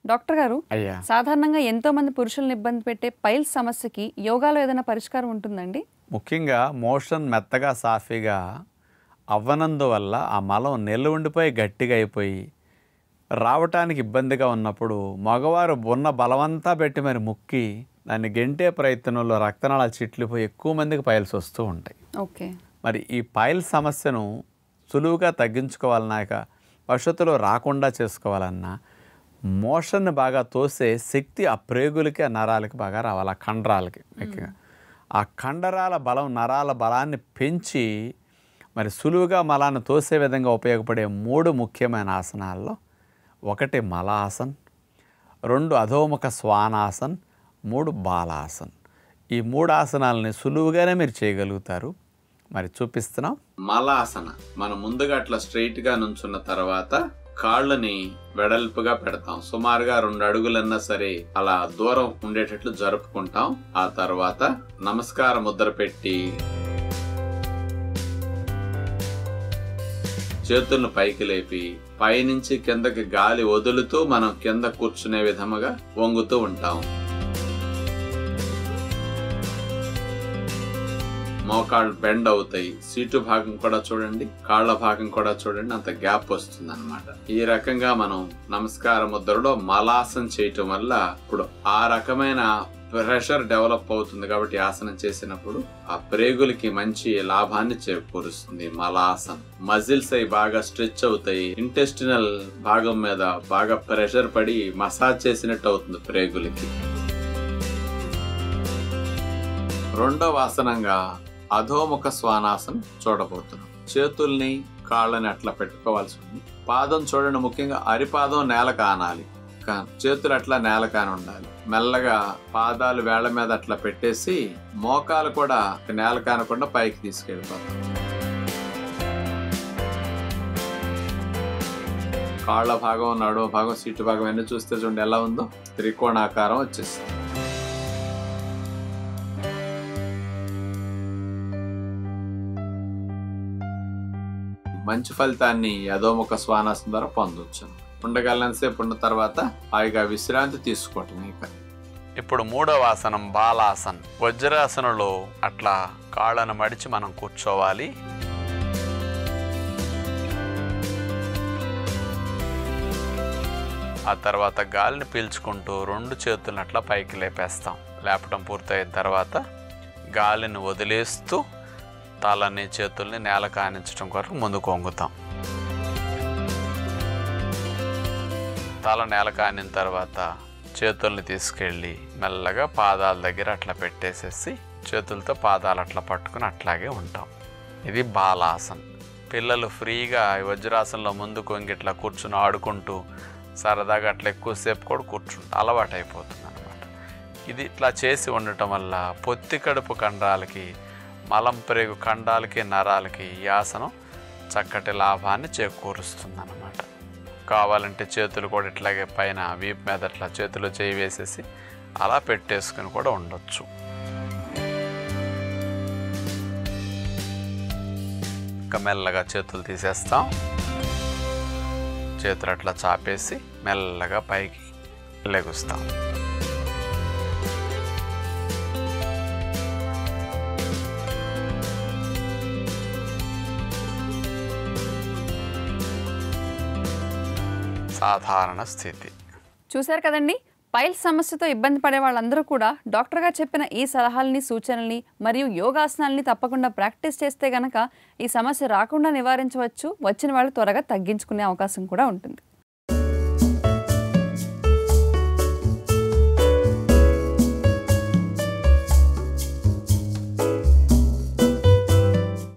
doctor గారు అయ్యా సాధారణంగా ఎంతో మంది పురుషులను ఇబ్బంది పెట్టే పైల్స్ సమస్యకి యోగాలో ఏదైనా పరిష్కారం ఉంటుందండి ముఖ్యంగా మోషన్ మెత్తగా సాఫీగా అవ్వనందువల్ల ఆ మలం నిల్వ ఉండిపోయి గట్టిగా అయిపోయి రావటానికి ఇబ్బందిగా ఉన్నప్పుడు మగవారు ఉన్న బలవంతా పెట్టి మరి ముక్కి దాన్ని గెంటే ప్రయత్నంలో రక్తనాళాలు చిట్లిపోయి ఎక్కువ మందికి పైల్స్ వస్తూ ఉంటాయి ఓకే మరి ఈ పైల్ సమస్యను సులువుగా తగ్గించుకోవాలన్నా ఇక భవిష్యత్తులో రాకుండా చేసుకోవాలన్నా మోషన్ని బాగా తోసే శక్తి ఆ ప్రేగులకి ఆ నరాలకి బాగా రావాలి ఆ కండరాలకి ముఖ్యంగా ఆ కండరాల బలం నరాల బలాన్ని పెంచి మరి సులువుగా మలాన్ని తోసే విధంగా ఉపయోగపడే మూడు ముఖ్యమైన ఆసనాల్లో ఒకటి మలాసన్ రెండు అధోముఖ స్వానాసన్ మూడు బాలాసన్ ఈ మూడు ఆసనాలని సులువుగానే మీరు చేయగలుగుతారు మరి చూపిస్తున్నాం మలాసన మనం ముందుగా అట్లా స్ట్రైట్ గా నుంచున్న తర్వాత కాళ్ళని వెడల్పుగా పెడతాం సుమారుగా రెండు అడుగులన్నా సరే అలా దూరం ఉండేటట్లు జరుపుకుంటాం ఆ తర్వాత నమస్కార ముద్ర పెట్టి చేతులను పైకి లేపి పైనుంచి కిందకి గాలి వదులుతూ మనం కింద కూర్చునే విధముగా వంగుతూ ఉంటాం మోకాళ్ళు బెండ్ అవుతాయి సీటు భాగం కూడా చూడండి కాళ్ళ భాగం కూడా చూడండి అంత గ్యాప్ వస్తుంది అనమాట ఈ రకంగా మనం నమస్కార ముద్రలో మలాసం చేయటం వల్ల ఇప్పుడు ఆ రకమైన ప్రెషర్ డెవలప్ అవుతుంది కాబట్టి ఆసనం చేసినప్పుడు ఆ ప్రేగులకి మంచి లాభాన్ని చేకూరుస్తుంది మలాసన్ మజిల్స్ అయి బాగా స్ట్రెచ్ అవుతాయి ఇంటెస్టినల్ భాగం మీద బాగా ప్రెషర్ పడి మసాజ్ చేసినట్టు అవుతుంది ప్రేగులకి రెండవ ఆసనంగా అధోముఖ శ్వానాసనం చూడబోతున్నాం చేతుల్ని కాళ్ళని అట్లా పెట్టుకోవాల్సి ఉంది పాదం చూడండి ముఖ్యంగా అరిపాదం నేల కానాలి కా- చేతులు అట్లా నేల కాని ఉండాలి మెల్లగా పాదాలు వేళ్ల మీద అట్లా పెట్టేసి మోకాలు కూడా నేల కానకుండా పైకి తీసుకెళ్ళిపోతాం కాళ్ళ భాగం నడుమ భాగం సీటు భాగం అన్ని చూస్తే చూడండి ఎలా ఉందో త్రికోణాకారం వచ్చేస్తుంది మంచి ఫలితాన్ని అధోముఖ శ్వానాసనం ద్వారా పొందొచ్చు ఉండగలనంతసేపు ఉన్న తర్వాత హాయిగా విశ్రాంతి తీసుకోవటం ఇక ఇప్పుడు మూడవ ఆసనం బాలాసన్ వజ్రాసనంలో అట్లా కాళ్ళను మడిచి మనం కూర్చోవాలి ఆ తర్వాత గాలిని పీల్చుకుంటూ రెండు చేతులను అట్లా పైకి లేపేస్తాం లేపటం పూర్తయిన తర్వాత గాలిని వదిలేస్తూ తలని చేతుల్ని నేల కానించడం కొరకు ముందుకు వంగుతాం తల నేల కానిన తర్వాత చేతుల్ని తీసుకెళ్ళి మెల్లగా పాదాల దగ్గర అట్లా పెట్టేసేసి చేతులతో పాదాలు అట్లా పట్టుకుని అట్లాగే ఉంటాం ఇది బాలాసన్ పిల్లలు ఫ్రీగా ఈ వజ్రాసనంలో ముందుకు వంగి ఇట్లా కూర్చుని ఆడుకుంటూ సరదాగా అట్లా ఎక్కువసేపు కూడా కూర్చుంటా అలవాటు అయిపోతుంది అనమాట ఇది ఇట్లా చేసి ఉండటం వల్ల పొత్తి కడుపు కండరాలకి మలం ప్రేగు ఖండాలకి నరాలకి ఈ ఆసనం చక్కటి లాభాన్ని చేకూరుస్తుంది అనమాట కావాలంటే చేతులు కూడా ఇట్లాగే పైన వీపు మీద అట్లా చేతులు చేయి వేసేసి అలా పెట్టేసుకుని కూడా ఉండొచ్చు ఇంకా మెల్లగా చేతులు తీసేస్తాం చేతులు అట్లా చాపేసి మెల్లగా పైకి లెగుస్తాం సాధారణ స్థితి చూశారు కదండి పైల్స్ సమస్యతో ఇబ్బంది పడే వాళ్ళందరూ కూడా డాక్టర్ గారు చెప్పిన ఈ సలహాలని సూచనల్ని మరియు యోగాసనాల్ని తప్పకుండా ప్రాక్టీస్ చేస్తే గనక ఈ సమస్య రాకుండా నివారించవచ్చు వచ్చిన వాళ్ళు త్వరగా తగ్గించుకునే అవకాశం కూడా ఉంటుంది